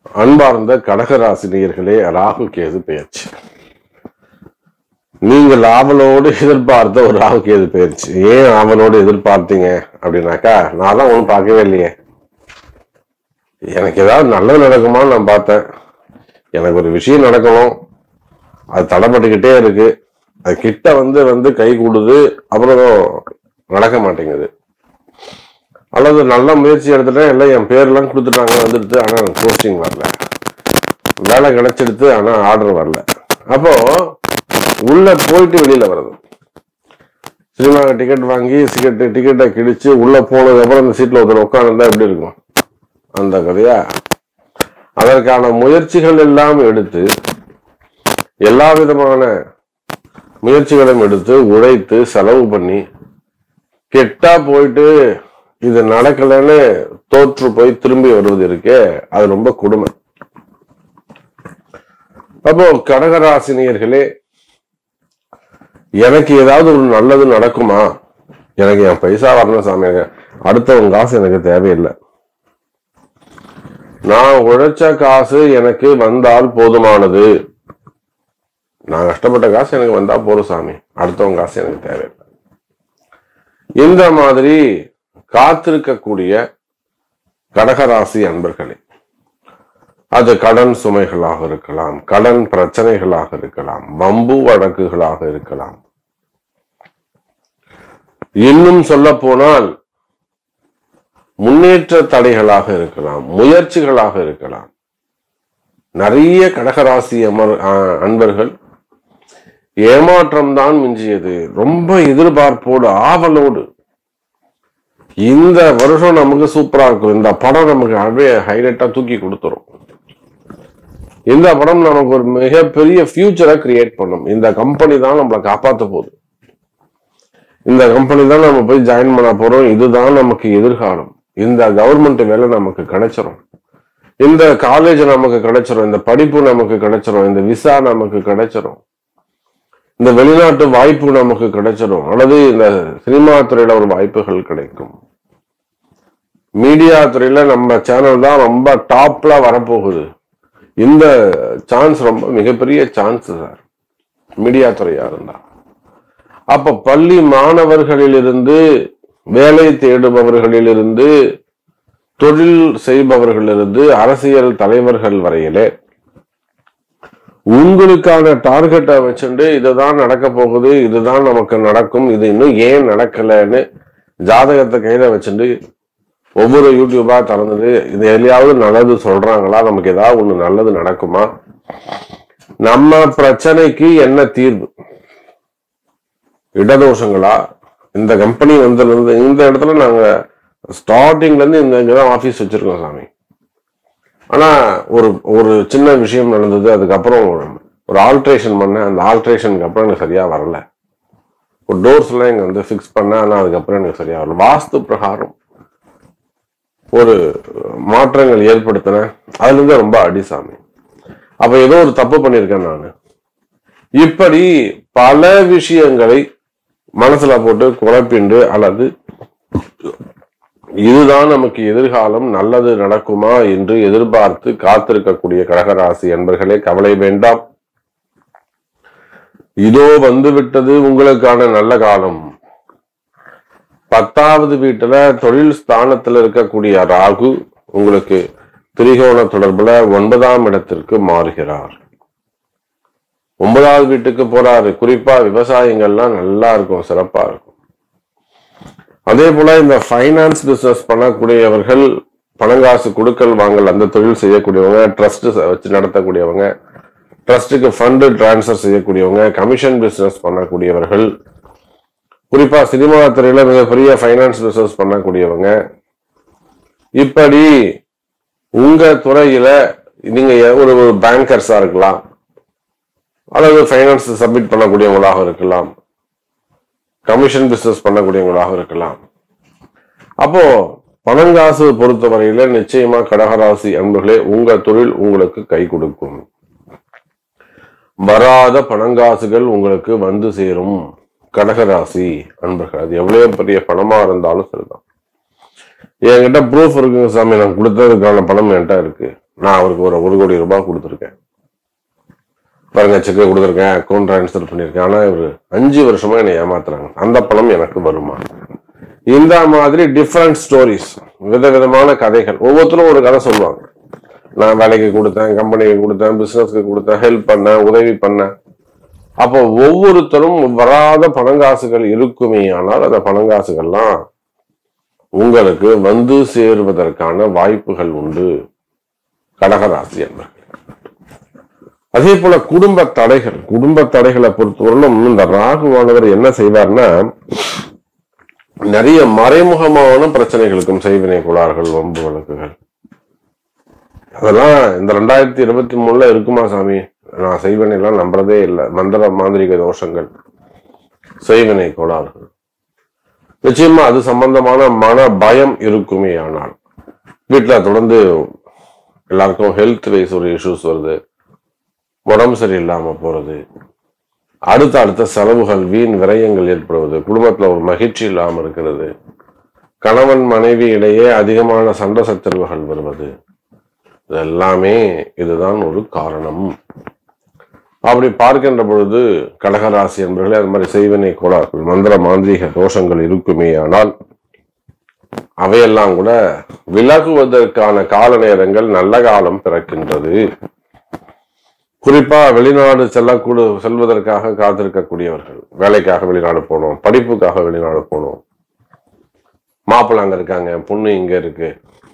அன்பார்ந்த கடகராசினியர்களே ராகு கேது பெயர்ச்சி நீங்கள் ஆவலோடு எதிர்பார்த்த ஒரு ராகு கேது பெயர்ச்சி ஏன் ஆவலோடு எதிர்பார்த்தீங்க அப்படின்னாக்கா நான் தான் ஒன்றும் பார்க்கவே இல்லையே எனக்கு ஏதாவது நல்லது நடக்குமான்னு நான் பார்த்தேன் எனக்கு ஒரு விஷயம் நடக்கணும் அது தடைப்பட்டுக்கிட்டே இருக்கு அது கிட்ட வந்து வந்து கை கூடுது அப்புறம் நடக்க மாட்டேங்குது அல்லது நல்ல முயற்சி எடுத்துட்டேன் எல்லாம் என் பேர்லாம் கொடுத்துட்டாங்க வந்துடுது ஆனால் எனக்கு போஸ்டிங் வரல வேலை கிடைச்சிடுது ஆனால் ஆர்டர் வரல அப்போ உள்ள போயிட்டு வெளியில வர்றது சினிமாவுக்கு டிக்கெட் வாங்கி டிக்கெட் டிக்கெட்டை கிழிச்சு உள்ள போனதுக்கு அப்புறம் அந்த சீட்ல ஒருத்தர் உட்காந்துருந்தா எப்படி இருக்கும் அந்த கதையா அதற்கான முயற்சிகள் எல்லாம் எடுத்து எல்லா விதமான முயற்சிகளும் எடுத்து உழைத்து செலவு பண்ணி கெட்டா போயிட்டு இது நடக்கலைன்னு தோற்று போய் திரும்பி வருவது இருக்கே அது ரொம்ப கொடுமை அப்போ கடகராசினியர்களே எனக்கு ஏதாவது ஒரு நல்லது நடக்குமா எனக்கு என் பைசா வரணும் சாமி அடுத்தவங்க காசு எனக்கு தேவையில்லை நான் உழைச்ச காசு எனக்கு வந்தால் போதுமானது நான் கஷ்டப்பட்ட காசு எனக்கு வந்தா போதும் சாமி அடுத்தவங்க காசு எனக்கு தேவையில்லை இந்த மாதிரி காத்திருக்கக்கூடிய கடகராசி அன்பர்களே அது கடன் சுமைகளாக இருக்கலாம் கடன் பிரச்சனைகளாக இருக்கலாம் வம்பு வழக்குகளாக இருக்கலாம் இன்னும் சொல்ல போனால் முன்னேற்ற தடைகளாக இருக்கலாம் முயற்சிகளாக இருக்கலாம் நிறைய கடகராசி அமர் ஆஹ் அன்பர்கள் ஏமாற்றம் தான் மிஞ்சியது ரொம்ப எதிர்பார்ப்போடு ஆவலோடு இந்த வருஷம் நமக்கு சூப்பரா இருக்கும் இந்த படம் நமக்கு அப்படியே ஹைலைட்டா தூக்கி கொடுத்துரும் இந்த படம் நமக்கு ஒரு மிகப்பெரிய ஃபியூச்சரை கிரியேட் பண்ணும் இந்த கம்பெனி தான் நம்மளை காப்பாத்த போகுது இந்த கம்பெனி தான் நம்ம போய் ஜாயின் பண்ண போறோம் இதுதான் நமக்கு எதிர்காலம் இந்த கவர்மெண்ட் வேலை நமக்கு கிடைச்சிரும் இந்த காலேஜ் நமக்கு கிடைச்சிரும் இந்த படிப்பு நமக்கு கிடைச்சிரும் இந்த விசா நமக்கு கிடைச்சிரும் இந்த வெளிநாட்டு வாய்ப்பு நமக்கு கிடைச்சிடும் அல்லது இந்த சினிமா துறையில ஒரு வாய்ப்புகள் கிடைக்கும் மீடியா துறையில நம்ம சேனல் தான் ரொம்ப டாப்ல வரப்போகுது இந்த சான்ஸ் ரொம்ப மிகப்பெரிய சான்ஸ் சார் மீடியா துறையா இருந்தா அப்ப பள்ளி மாணவர்களிலிருந்து வேலை தேடுபவர்களிலிருந்து தொழில் செய்பவர்களிலிருந்து அரசியல் தலைவர்கள் வரையிலே உங்களுக்கான டார்கெட்டை வச்சுட்டு இதுதான் நடக்க போகுது இதுதான் நமக்கு நடக்கும் இது இன்னும் ஏன் நடக்கலைன்னு ஜாதகத்தை கையில வச்சுட்டு ஒவ்வொரு யூடியூபா திறந்தது இது எதையாவது நல்லது சொல்றாங்களா நமக்கு ஏதாவது ஒண்ணு நல்லது நடக்குமா நம்ம பிரச்சனைக்கு என்ன தீர்வு இடதோஷங்களா இந்த கம்பெனி வந்ததுல இந்த இடத்துல நாங்க ஸ்டார்டிங்ல இருந்து இந்த இங்கதான் ஆபீஸ் வச்சிருக்கோம் சாமி ஆனா ஒரு ஒரு சின்ன விஷயம் நடந்தது அதுக்கப்புறம் ஒரு ஆல்ட்ரேஷன் பண்ணேன் அந்த ஆல்ட்ரேஷனுக்கு அப்புறம் எனக்கு சரியா வரல ஒரு டோர்ஸ் எல்லாம் இங்க வந்து ஃபிக்ஸ் பண்ணேன் ஆனா அதுக்கப்புறம் எனக்கு சரியா வரல வாஸ்து பிரகாரம் ஒரு மாற்றங்கள் ஏற்படுத்தினேன் அதுல இருந்து ரொம்ப அடிசாமி அப்ப ஏதோ ஒரு தப்பு பண்ணியிருக்கேன் நான் இப்படி பல விஷயங்களை மனசுல போட்டு குழப்பிண்டு அல்லது இதுதான் நமக்கு எதிர்காலம் நல்லது நடக்குமா என்று எதிர்பார்த்து காத்திருக்கக்கூடிய கடகராசி என்பர்களே கவலை வேண்டாம் இதோ வந்துவிட்டது உங்களுக்கான நல்ல காலம் பத்தாவது வீட்டுல தொழில் ஸ்தானத்துல இருக்கக்கூடிய ராகு உங்களுக்கு திரிகோண தொடர்புல ஒன்பதாம் இடத்திற்கு மாறுகிறார் ஒன்பதாவது வீட்டுக்கு போறாரு குறிப்பா விவசாயங்கள்லாம் நல்லா இருக்கும் சிறப்பா இருக்கும் அதே போல இந்த ஃபைனான்ஸ் பிசினஸ் பண்ணக்கூடியவர்கள் பணங்காசு கொடுக்கல் வாங்கல் அந்த தொழில் செய்யக்கூடியவங்க ட்ரஸ்ட் வச்சு நடத்தக்கூடியவங்க ட்ரஸ்ட்டுக்கு ஃபண்டு டிரான்ஸ்ஃபர் செய்யக்கூடியவங்க கமிஷன் பிசினஸ் பண்ணக்கூடியவர்கள் குறிப்பா சினிமா துறையில மிகப்பெரிய ஃபைனான்ஸ் பிசினஸ் பண்ணக்கூடியவங்க இப்படி உங்க துறையில நீங்க ஒரு ஒரு பேங்கர்ஸா இருக்கலாம் அல்லது ஃபைனான்ஸ் சப்மிட் பண்ணக்கூடியவங்களாக இருக்கலாம் கமிஷன் பிசினஸ் பண்ணக்கூடியவங்களாக இருக்கலாம் அப்போ பணங்காசு பொறுத்தவரையில நிச்சயமா கடகராசி அன்பர்களே உங்க தொழில் உங்களுக்கு கை கொடுக்கும் வராத பணங்காசுகள் உங்களுக்கு வந்து சேரும் கடகராசி அன்பர்கள் அது எவ்வளவு பெரிய பணமா இருந்தாலும் சரிதான் என்கிட்ட ப்ரூஃப் இருக்குங்க சாமி நான் கொடுத்ததுக்கான பணம் என்கிட்ட இருக்கு நான் அவருக்கு ஒரு ஒரு கோடி ரூபாய் கொடுத்துருக்கேன் பாருங்க செக்கை கொடுத்துருக்கேன் அக்கௌண்ட் ட்ரான்ஸ்ஃபர் பண்ணியிருக்கேன் ஆனா இவர் அஞ்சு வருஷமா என்னை ஏமாத்துறாங்க அந்த பணம் எனக்கு வருமா இந்த மாதிரி டிஃப்ரெண்ட் ஸ்டோரிஸ் விதவிதமான கதைகள் ஒவ்வொருத்தரும் ஒரு கதை சொல்லுவாங்க நான் வேலைக்கு கொடுத்தேன் கம்பெனிக்கு கொடுத்தேன் பிசினஸ்க்கு கொடுத்தேன் ஹெல்ப் பண்ணேன் உதவி பண்ணேன் அப்போ ஒவ்வொருத்தரும் வராத பணங்காசுகள் இருக்குமே ஆனால் அந்த பணங்காசுகள்லாம் உங்களுக்கு வந்து சேருவதற்கான வாய்ப்புகள் உண்டு கடகராசி என்பது அதே போல குடும்ப தடைகள் குடும்ப தடைகளை பொறுத்தவரையிலும் இந்த ராகுவானவர் என்ன செய்வார்னா நிறைய மறைமுகமான பிரச்சனைகளுக்கும் செய்வினை கோளாறுகள் வம்பு வழக்குகள் அதெல்லாம் இந்த ரெண்டாயிரத்தி இருபத்தி மூணுல இருக்குமா சாமி நான் செய்வினை எல்லாம் நம்புறதே இல்லை மந்திர மாந்திரிக தோஷங்கள் செய்வினை கோளாறுகள் நிச்சயமா அது சம்பந்தமான மன பயம் இருக்குமே ஆனால் வீட்டுல தொடர்ந்து எல்லாருக்கும் ஹெல்த் வைஸ் ஒரு இஷ்யூஸ் வருது உடம்பு சரியில்லாம போறது அடுத்த அடுத்த செலவுகள் வீண் விரயங்கள் ஏற்படுவது குடும்பத்துல ஒரு மகிழ்ச்சி இல்லாம இருக்கிறது கணவன் மனைவி இடையே அதிகமான சண்டை சச்சரவுகள் வருவது இது எல்லாமே இதுதான் ஒரு காரணம் அப்படி பார்க்கின்ற பொழுது கடகராசி என்பவர்களே அது மாதிரி செய்வினை கோளாறுகள் மந்திர மாந்திரீக தோஷங்கள் இருக்குமே ஆனால் அவையெல்லாம் கூட விலகுவதற்கான கால நேரங்கள் நல்ல காலம் பிறக்கின்றது குறிப்பா வெளிநாடு செல்லக்கூட செல்வதற்காக காத்திருக்கக்கூடியவர்கள் வேலைக்காக வெளிநாடு போகணும் படிப்புக்காக வெளிநாடு போகணும் மாப்பிள்ளை அங்க இருக்காங்க பொண்ணு இங்க இருக்கு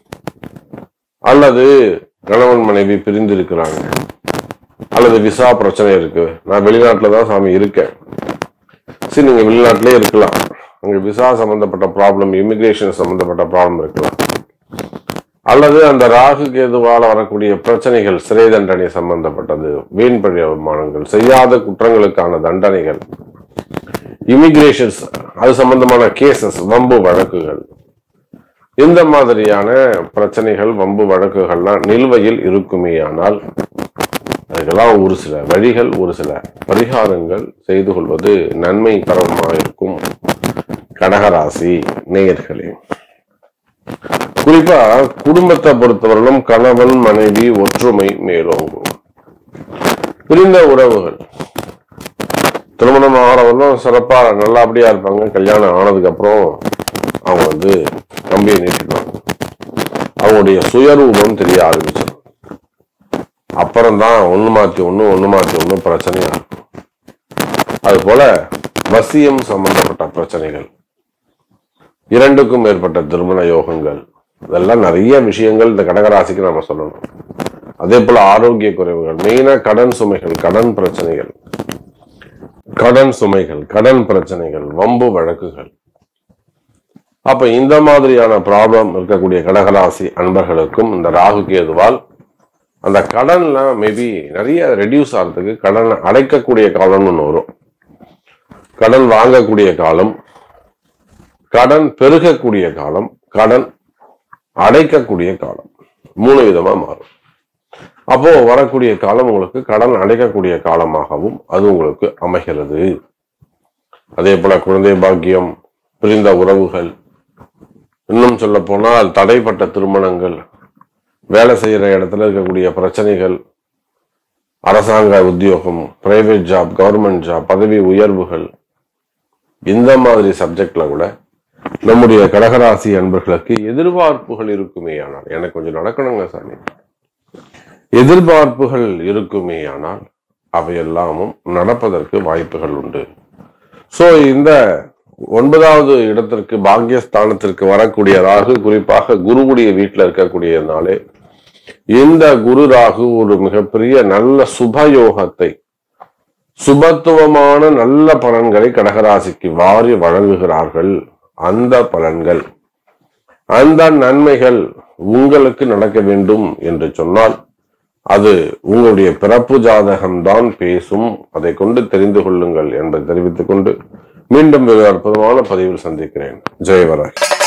அல்லது கணவன் மனைவி பிரிந்து இருக்கிறாங்க அல்லது விசா பிரச்சனை இருக்கு நான் வெளிநாட்டுல தான் சாமி இருக்கேன் சரி நீங்க வெளிநாட்டிலே இருக்கலாம் அங்க விசா சம்பந்தப்பட்ட ப்ராப்ளம் இமிகிரேஷன் சம்பந்தப்பட்ட ப்ராப்ளம் இருக்கலாம் அல்லது அந்த ராகு கேதுவால வரக்கூடிய பிரச்சனைகள் சிறை தண்டனை சம்பந்தப்பட்டது வீண் பழி அவமானங்கள் செய்யாத குற்றங்களுக்கான தண்டனைகள் இமிகிரேஷன்ஸ் அது சம்பந்தமான கேசஸ் வம்பு வழக்குகள் இந்த மாதிரியான பிரச்சனைகள் வம்பு வழக்குகள்லாம் நிலுவையில் இருக்குமேயானால் அதுக்கெல்லாம் ஒரு சில வழிகள் ஒரு சில பரிகாரங்கள் செய்து கொள்வது நன்மை கரமாக இருக்கும் கடகராசி நேயர்களே குறிப்பா குடும்பத்தை பொறுத்தவரையிலும் கணவன் மனைவி ஒற்றுமை மேலோங்கும் பிரிந்த உறவுகள் திருமணம் ஆகிறவர்களும் சிறப்பா நல்லபடியா இருப்பாங்க கல்யாணம் ஆனதுக்கு அப்புறம் அவங்க வந்து கம்பியை நீட்டிடுவாங்க அவங்களுடைய சுயரூபம் தெரிய ஆரம்பிச்சிடும் அப்புறம்தான் ஒண்ணு மாத்தி ஒண்ணு ஒண்ணு மாத்தி ஒண்ணு பிரச்சனையா இருக்கும் அது போல வசியம் சம்பந்தப்பட்ட பிரச்சனைகள் இரண்டுக்கும் மேற்பட்ட திருமண யோகங்கள் இதெல்லாம் நிறைய விஷயங்கள் இந்த கடகராசிக்கு நாம சொல்லணும் அதே போல ஆரோக்கிய குறைவுகள் மெயினா கடன் சுமைகள் கடன் பிரச்சனைகள் கடன் சுமைகள் கடன் பிரச்சனைகள் வம்பு வழக்குகள் அப்ப இந்த மாதிரியான ப்ராப்ளம் இருக்கக்கூடிய கடகராசி அன்பர்களுக்கும் இந்த ராகு கேதுவால் அந்த கடன்ல மேபி நிறைய ரெடியூஸ் ஆகிறதுக்கு கடன் அடைக்கக்கூடிய காலம்னு ஒன்று வரும் கடன் வாங்கக்கூடிய காலம் கடன் பெருகக்கூடிய காலம் கடன் அடைக்கக்கூடிய காலம் மூணு விதமா மாறும் அப்போ வரக்கூடிய காலம் உங்களுக்கு கடன் அடைக்கக்கூடிய காலமாகவும் அது உங்களுக்கு அமைகிறது அதே போல குழந்தை பாக்கியம் பிரிந்த உறவுகள் இன்னும் சொல்ல போனால் தடைப்பட்ட திருமணங்கள் வேலை செய்யற இடத்துல இருக்கக்கூடிய பிரச்சனைகள் அரசாங்க உத்தியோகம் பிரைவேட் ஜாப் கவர்மெண்ட் ஜாப் பதவி உயர்வுகள் இந்த மாதிரி சப்ஜெக்ட்ல கூட நம்முடைய கடகராசி அன்பர்களுக்கு எதிர்பார்ப்புகள் இருக்குமே ஆனால் எனக்கு கொஞ்சம் நடக்கணுங்க சாமி எதிர்பார்ப்புகள் இருக்குமே ஆனால் அவையெல்லாமும் நடப்பதற்கு வாய்ப்புகள் உண்டு சோ இந்த ஒன்பதாவது இடத்திற்கு பாக்கியஸ்தானத்திற்கு வரக்கூடிய ராகு குறிப்பாக குருவுடைய வீட்டில் இருக்கக்கூடியதுனாலே இந்த குரு ராகு ஒரு மிகப்பெரிய நல்ல சுபயோகத்தை சுபத்துவமான நல்ல பலன்களை கடகராசிக்கு வாரி வழங்குகிறார்கள் அந்த பலன்கள் அந்த நன்மைகள் உங்களுக்கு நடக்க வேண்டும் என்று சொன்னால் அது உங்களுடைய பிறப்பு ஜாதகம்தான் பேசும் அதை கொண்டு தெரிந்து கொள்ளுங்கள் என்பதை தெரிவித்துக் கொண்டு மீண்டும் ஒரு அற்புதமான பதிவில் சந்திக்கிறேன் ஜெயவராய்